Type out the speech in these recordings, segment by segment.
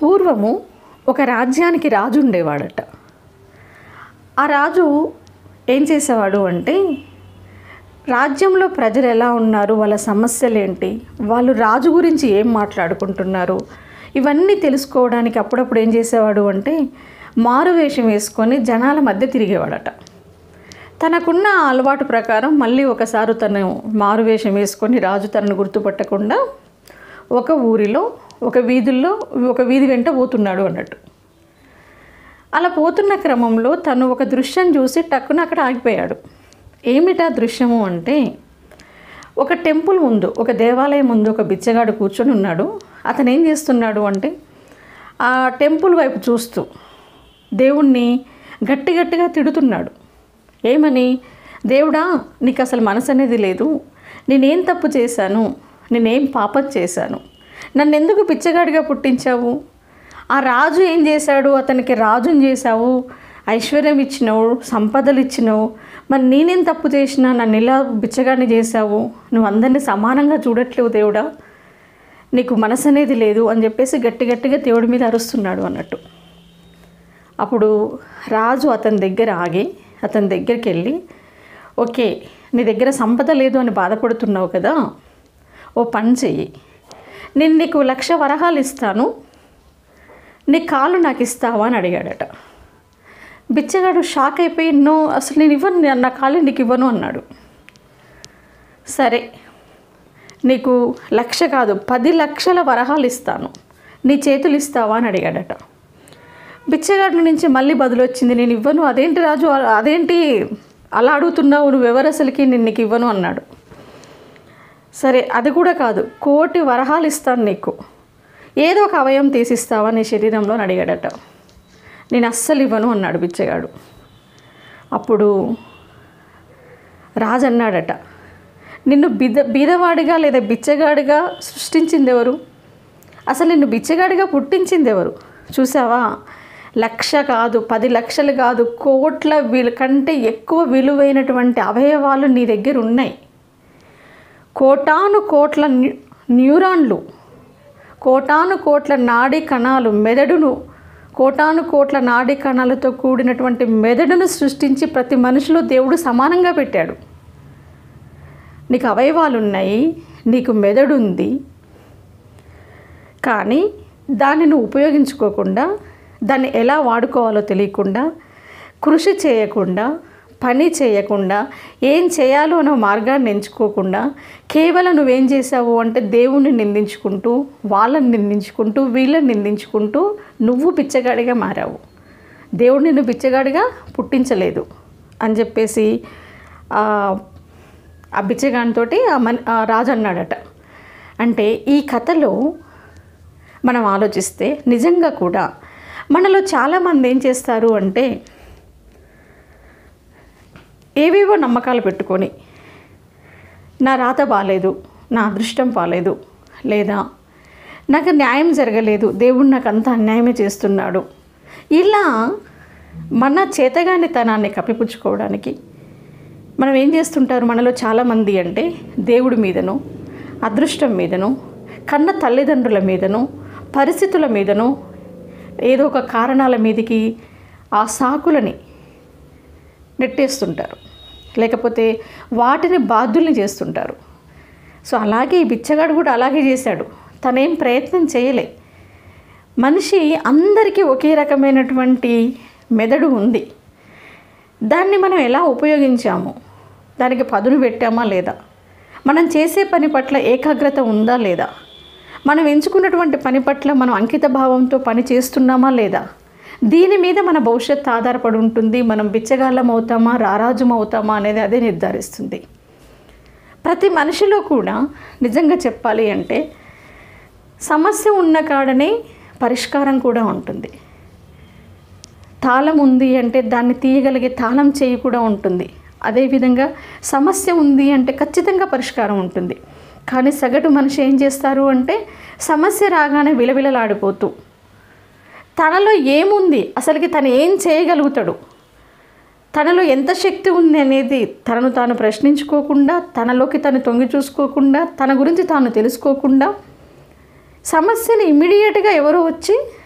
పూర్వము ఒక రాజ్యానికి రాజు ఉండేవాడట ఆ రాజు ఏం చేసేవాడు అంటే రాజ్యంలో ప్రజలు ఎలా ఉన్నారు వాళ్ళ సమస్యలు ఏంటి వాళ్ళు రాజు గురించి ఏం మాట్లాడుకుంటున్నారు ఇవన్నీ తెలుసుకోవడానికి అప్పుడప్పుడు ఏం చేసేవాడు అంటే మారువేషం వేసుకొని జనాల మధ్య తిరిగేవాడట తనకున్న అలవాటు ప్రకారం మళ్ళీ ఒకసారి తను మారువేషం వేసుకొని రాజు తనను గుర్తుపట్టకుండా ఒక ఊరిలో ఒక వీధుల్లో ఒక వీధి వెంట పోతున్నాడు అన్నట్టు అలా పోతున్న క్రమంలో తను ఒక దృశ్యం చూసి టక్కున అక్కడ ఆగిపోయాడు ఏమిటా దృశ్యము అంటే ఒక టెంపుల్ ముందు ఒక దేవాలయం ముందు ఒక బిచ్చగాడు కూర్చొని ఉన్నాడు అతను ఏం చేస్తున్నాడు అంటే ఆ టెంపుల్ వైపు చూస్తూ దేవుణ్ణి గట్టి గట్టిగా తిడుతున్నాడు ఏమని దేవుడా నీకు అసలు మనసు అనేది లేదు నేనేం తప్పు చేశాను నేనేం పాపం చేశాను నన్ను ఎందుకు పిచ్చగాడిగా పుట్టించావు ఆ రాజు ఏం చేశాడు అతనికి రాజుని చేశావు ఐశ్వర్యం ఇచ్చినావు సంపదలు ఇచ్చినావు మరి నేనేం తప్పు చేసినా నన్ను ఇలా బిచ్చగాడిని చేశావు నువ్వు అందరినీ సమానంగా చూడట్లేవు దేవుడా నీకు మనసు అనేది లేదు అని చెప్పేసి గట్టి గట్టిగా దేవుడి మీద అరుస్తున్నాడు అన్నట్టు అప్పుడు రాజు అతని దగ్గర ఆగి అతని దగ్గరికి వెళ్ళి ఓకే నీ దగ్గర సంపద లేదు అని బాధపడుతున్నావు కదా ఓ పని చెయ్యి నేను నీకు లక్ష వరహాలు ఇస్తాను నీ కాలు నాకు ఇస్తావా అని అడిగాడట బిచ్చగాడు షాక్ అయిపోయి నో అసలు నేను ఇవ్వను నేను నా కాలు నీకు ఇవ్వను అన్నాడు సరే నీకు లక్ష కాదు పది లక్షల వరహాలు ఇస్తాను నీ చేతులు ఇస్తావా అని అడిగాడట బిచ్చగాడి నుంచి మళ్ళీ బదులు వచ్చింది నేను ఇవ్వను అదేంటి రాజు అదేంటి అలా అడుగుతున్నావు నువ్వెవరు అసలుకి నేను నీకు ఇవ్వను అన్నాడు సరే అది కూడా కాదు కోటి వరహాలు ఇస్తాను నీకు ఏదో ఒక అవయం తీసిస్తావా నీ శరీరంలో అని అడిగాడట నేను అస్సలు ఇవ్వను అన్నాడు బిచ్చగాడు అప్పుడు రాజు అన్నాడట నిన్ను బిద బీదవాడిగా లేదా బిచ్చగాడిగా సృష్టించింది ఎవరు అసలు నిన్ను బిచ్చగాడిగా పుట్టించింది ఎవరు చూసావా లక్ష కాదు పది లక్షలు కాదు కోట్ల విలు కంటే ఎక్కువ విలువైనటువంటి అవయవాలు నీ దగ్గర ఉన్నాయి కోటాను కోట్ల న్యూ- న్యూరాన్లు కోటాను కోట్ల నాడీ కణాలు మెదడును కోటాను కోట్ల నాడీ కణాలతో కూడినటువంటి మెదడును సృష్టించి ప్రతి మనిషిలో దేవుడు సమానంగా పెట్టాడు నీకు అవయవాలు ఉన్నాయి నీకు మెదడు ఉంది కానీ దాన్ని నువ్వు ఉపయోగించుకోకుండా దాన్ని ఎలా వాడుకోవాలో తెలియకుండా కృషి చేయకుండా పని చేయకుండా ఏం చేయాలో అన్న మార్గాన్ని ఎంచుకోకుండా కేవలం నువ్వేం చేసావు అంటే దేవుణ్ణి నిందించుకుంటూ వాళ్ళని నిందించుకుంటూ వీళ్ళని నిందించుకుంటూ నువ్వు పిచ్చగాడిగా మారావు దేవుడు నిన్ను పిచ్చగాడిగా పుట్టించలేదు అని చెప్పేసి ఆ ఆ బిచ్చగానితో ఆ మన్ ఆ రాజు అన్నాడట అంటే ఈ కథలో మనం ఆలోచిస్తే నిజంగా కూడా మనలో చాలామంది ఏం చేస్తారు అంటే ఏవేవో నమ్మకాలు పెట్టుకొని నా రాత బాగాలేదు నా అదృష్టం బాగాలేదు లేదా నాకు న్యాయం జరగలేదు దేవుడు నాకు అంత అన్యాయమే చేస్తున్నాడు ఇలా మన చేతగానితనాన్ని కప్పిపుచ్చుకోవడానికి మనం ఏం చేస్తుంటారు మనలో చాలామంది అంటే దేవుడి మీదను అదృష్టం మీదను కన్న తల్లిదండ్రుల మీదను పరిస్థితుల మీదను ఏదో ఒక కారణాల మీదకి ఆ సాకులని నెట్టేస్తుంటారు లేకపోతే వాటిని బాధ్యుల్ని చేస్తుంటారు సో అలాగే ఈ బిచ్చగాడు కూడా అలాగే చేశాడు తనేం ప్రయత్నం చేయలే మనిషి అందరికీ ఒకే రకమైనటువంటి మెదడు ఉంది దాన్ని మనం ఎలా ఉపయోగించాము దానికి పదును పెట్టామా లేదా మనం చేసే పని పట్ల ఏకాగ్రత ఉందా లేదా మనం ఎంచుకున్నటువంటి పని పట్ల మనం అంకిత భావంతో పని చేస్తున్నామా లేదా దీని మీద మన భవిష్యత్తు ఆధారపడి ఉంటుంది మనం బిచ్చగాళ్ళం అవుతామా రారాజుం అవుతామా అనేది అదే నిర్ధారిస్తుంది ప్రతి మనిషిలో కూడా నిజంగా చెప్పాలి అంటే సమస్య ఉన్న కాడనే పరిష్కారం కూడా ఉంటుంది తాళం ఉంది అంటే దాన్ని తీయగలిగే తాళం చేయి కూడా ఉంటుంది అదేవిధంగా సమస్య ఉంది అంటే ఖచ్చితంగా పరిష్కారం ఉంటుంది కానీ సగటు మనిషి ఏం చేస్తారు అంటే సమస్య రాగానే విలవిలలాడిపోతూ తనలో ఏముంది అసలుకి తను ఏం చేయగలుగుతాడు తనలో ఎంత శక్తి ఉంది అనేది తనను తాను ప్రశ్నించుకోకుండా తనలోకి తను తొంగి చూసుకోకుండా తన గురించి తాను తెలుసుకోకుండా సమస్యని ఇమ్మీడియట్గా ఎవరో వచ్చి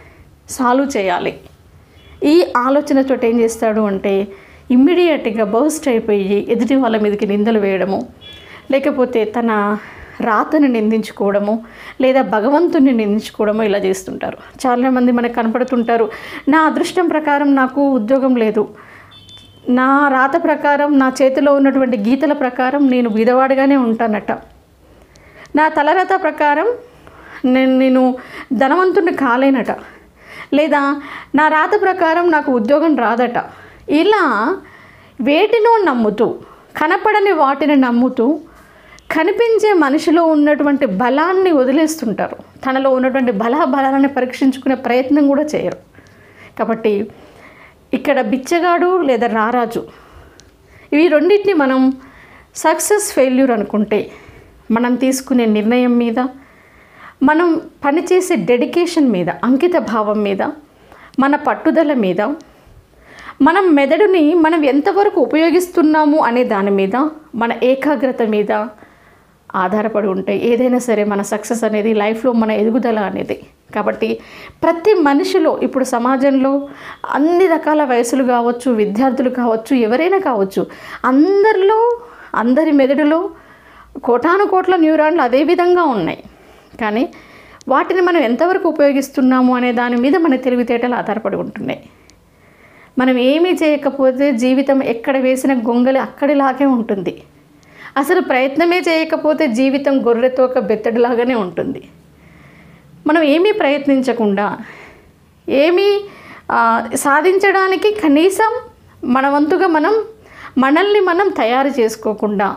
సాల్వ్ చేయాలి ఈ ఆలోచన చోట ఏం చేస్తాడు అంటే ఇమ్మీడియట్గా బర్స్ట్ అయిపోయి ఎదుటి వాళ్ళ మీదకి నిందలు వేయడము లేకపోతే తన రాతని నిందించుకోవడము లేదా భగవంతుని నిందించుకోవడము ఇలా చేస్తుంటారు చాలామంది మనకు కనపడుతుంటారు నా అదృష్టం ప్రకారం నాకు ఉద్యోగం లేదు నా రాత ప్రకారం నా చేతిలో ఉన్నటువంటి గీతల ప్రకారం నేను బీదవాడిగానే ఉంటానట నా తలరాత ప్రకారం నేను నేను ధనవంతుని కాలేనట లేదా నా రాత ప్రకారం నాకు ఉద్యోగం రాదట ఇలా వేటినో నమ్ముతూ కనపడని వాటిని నమ్ముతూ కనిపించే మనిషిలో ఉన్నటువంటి బలాన్ని వదిలేస్తుంటారు తనలో ఉన్నటువంటి బల బలాన్ని పరీక్షించుకునే ప్రయత్నం కూడా చేయరు కాబట్టి ఇక్కడ బిచ్చగాడు లేదా రారాజు ఇవి రెండింటిని మనం సక్సెస్ ఫెయిల్యూర్ అనుకుంటే మనం తీసుకునే నిర్ణయం మీద మనం పనిచేసే డెడికేషన్ మీద అంకిత భావం మీద మన పట్టుదల మీద మనం మెదడుని మనం ఎంతవరకు ఉపయోగిస్తున్నాము అనే దాని మీద మన ఏకాగ్రత మీద ఆధారపడి ఉంటాయి ఏదైనా సరే మన సక్సెస్ అనేది లైఫ్లో మన ఎదుగుదల అనేది కాబట్టి ప్రతి మనిషిలో ఇప్పుడు సమాజంలో అన్ని రకాల వయసులు కావచ్చు విద్యార్థులు కావచ్చు ఎవరైనా కావచ్చు అందరిలో అందరి మెదడులో కోటాను కోట్ల న్యూరాన్లు అదే విధంగా ఉన్నాయి కానీ వాటిని మనం ఎంతవరకు ఉపయోగిస్తున్నాము అనే దాని మీద మన తెలివితేటలు ఆధారపడి ఉంటున్నాయి మనం ఏమీ చేయకపోతే జీవితం ఎక్కడ వేసిన గొంగలి అక్కడిలాగే ఉంటుంది అసలు ప్రయత్నమే చేయకపోతే జీవితం గొర్రెతో ఒక బెత్తడిలాగానే ఉంటుంది మనం ఏమీ ప్రయత్నించకుండా ఏమీ ఆ, సాధించడానికి కనీసం మన వంతుగా మనం మనల్ని మనం తయారు చేసుకోకుండా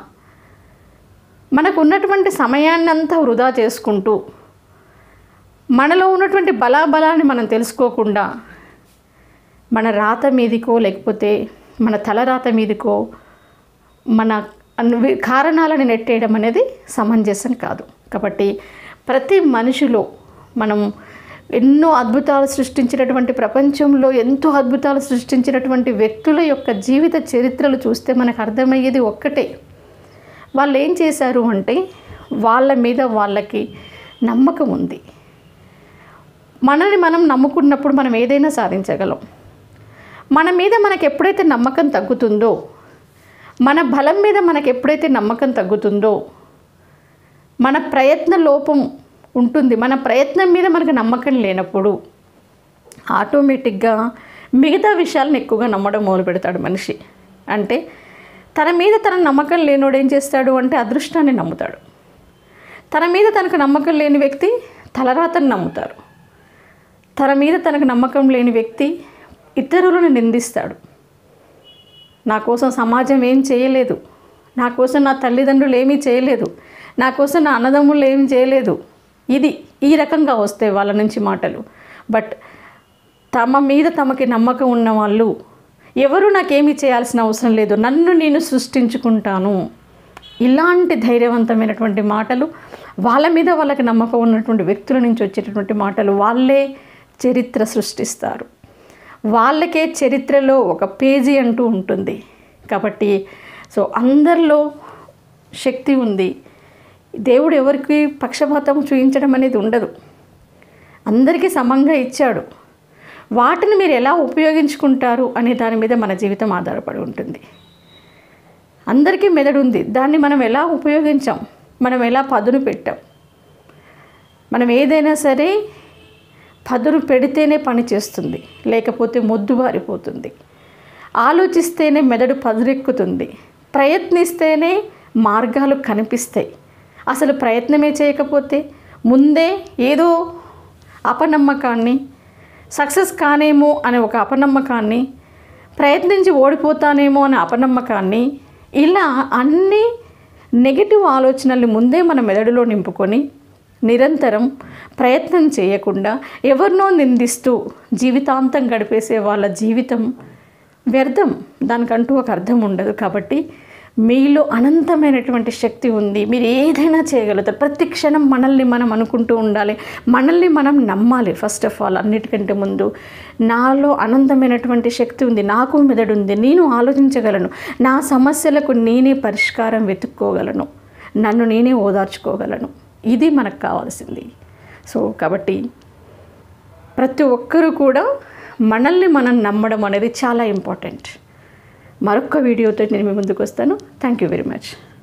మనకు ఉన్నటువంటి సమయాన్ని అంతా వృధా చేసుకుంటూ మనలో ఉన్నటువంటి బలాబలాన్ని మనం తెలుసుకోకుండా మన రాత మీదికో లేకపోతే మన తలరాత మీదికో మన అన్ని కారణాలను నెట్టేయడం అనేది సమంజసం కాదు కాబట్టి ప్రతి మనిషిలో మనం ఎన్నో అద్భుతాలు సృష్టించినటువంటి ప్రపంచంలో ఎంతో అద్భుతాలు సృష్టించినటువంటి వ్యక్తుల యొక్క జీవిత చరిత్రలు చూస్తే మనకు అర్థమయ్యేది ఒక్కటే వాళ్ళు ఏం చేశారు అంటే వాళ్ళ మీద వాళ్ళకి నమ్మకం ఉంది మనల్ని మనం నమ్ముకున్నప్పుడు మనం ఏదైనా సాధించగలం మన మీద మనకు ఎప్పుడైతే నమ్మకం తగ్గుతుందో మన బలం మీద మనకు ఎప్పుడైతే నమ్మకం తగ్గుతుందో మన ప్రయత్న లోపం ఉంటుంది మన ప్రయత్నం మీద మనకు నమ్మకం లేనప్పుడు ఆటోమేటిక్గా మిగతా విషయాలను ఎక్కువగా నమ్మడం మొదలు పెడతాడు మనిషి అంటే తన మీద తన నమ్మకం లేనోడు ఏం చేస్తాడు అంటే అదృష్టాన్ని నమ్ముతాడు తన మీద తనకు నమ్మకం లేని వ్యక్తి తలరాతను నమ్ముతారు తన మీద తనకు నమ్మకం లేని వ్యక్తి ఇతరులను నిందిస్తాడు నా కోసం సమాజం ఏం చేయలేదు నా కోసం నా తల్లిదండ్రులు ఏమీ చేయలేదు నా కోసం నా అన్నదమ్ములు ఏమీ చేయలేదు ఇది ఈ రకంగా వస్తాయి వాళ్ళ నుంచి మాటలు బట్ తమ మీద తమకి నమ్మకం ఉన్న వాళ్ళు ఎవరు నాకేమీ చేయాల్సిన అవసరం లేదు నన్ను నేను సృష్టించుకుంటాను ఇలాంటి ధైర్యవంతమైనటువంటి మాటలు వాళ్ళ మీద వాళ్ళకి నమ్మకం ఉన్నటువంటి వ్యక్తుల నుంచి వచ్చేటటువంటి మాటలు వాళ్ళే చరిత్ర సృష్టిస్తారు వాళ్ళకే చరిత్రలో ఒక పేజీ అంటూ ఉంటుంది కాబట్టి సో అందరిలో శక్తి ఉంది దేవుడు ఎవరికి పక్షపాతం చూపించడం అనేది ఉండదు అందరికీ సమంగా ఇచ్చాడు వాటిని మీరు ఎలా ఉపయోగించుకుంటారు అనే దాని మీద మన జీవితం ఆధారపడి ఉంటుంది అందరికీ మెదడు ఉంది దాన్ని మనం ఎలా ఉపయోగించాం మనం ఎలా పదును పెట్టాం మనం ఏదైనా సరే పదును పెడితేనే పని చేస్తుంది లేకపోతే మొద్దుబారిపోతుంది ఆలోచిస్తేనే మెదడు పదురెక్కుతుంది ప్రయత్నిస్తేనే మార్గాలు కనిపిస్తాయి అసలు ప్రయత్నమే చేయకపోతే ముందే ఏదో అపనమ్మకాన్ని సక్సెస్ కానేమో అనే ఒక అపనమ్మకాన్ని ప్రయత్నించి ఓడిపోతానేమో అనే అపనమ్మకాన్ని ఇలా అన్ని నెగిటివ్ ఆలోచనల్ని ముందే మన మెదడులో నింపుకొని నిరంతరం ప్రయత్నం చేయకుండా ఎవరినో నిందిస్తూ జీవితాంతం గడిపేసే వాళ్ళ జీవితం వ్యర్థం దానికంటూ ఒక అర్థం ఉండదు కాబట్టి మీలో అనంతమైనటువంటి శక్తి ఉంది మీరు ఏదైనా చేయగలుగుతారు ప్రతి క్షణం మనల్ని మనం అనుకుంటూ ఉండాలి మనల్ని మనం నమ్మాలి ఫస్ట్ ఆఫ్ ఆల్ అన్నిటికంటే ముందు నాలో అనంతమైనటువంటి శక్తి ఉంది నాకు మెదడు ఉంది నేను ఆలోచించగలను నా సమస్యలకు నేనే పరిష్కారం వెతుక్కోగలను నన్ను నేనే ఓదార్చుకోగలను ఇది మనకు కావాల్సింది సో కాబట్టి ప్రతి ఒక్కరూ కూడా మనల్ని మనం నమ్మడం అనేది చాలా ఇంపార్టెంట్ మరొక వీడియోతో నేను మీ ముందుకు వస్తాను థ్యాంక్ యూ వెరీ మచ్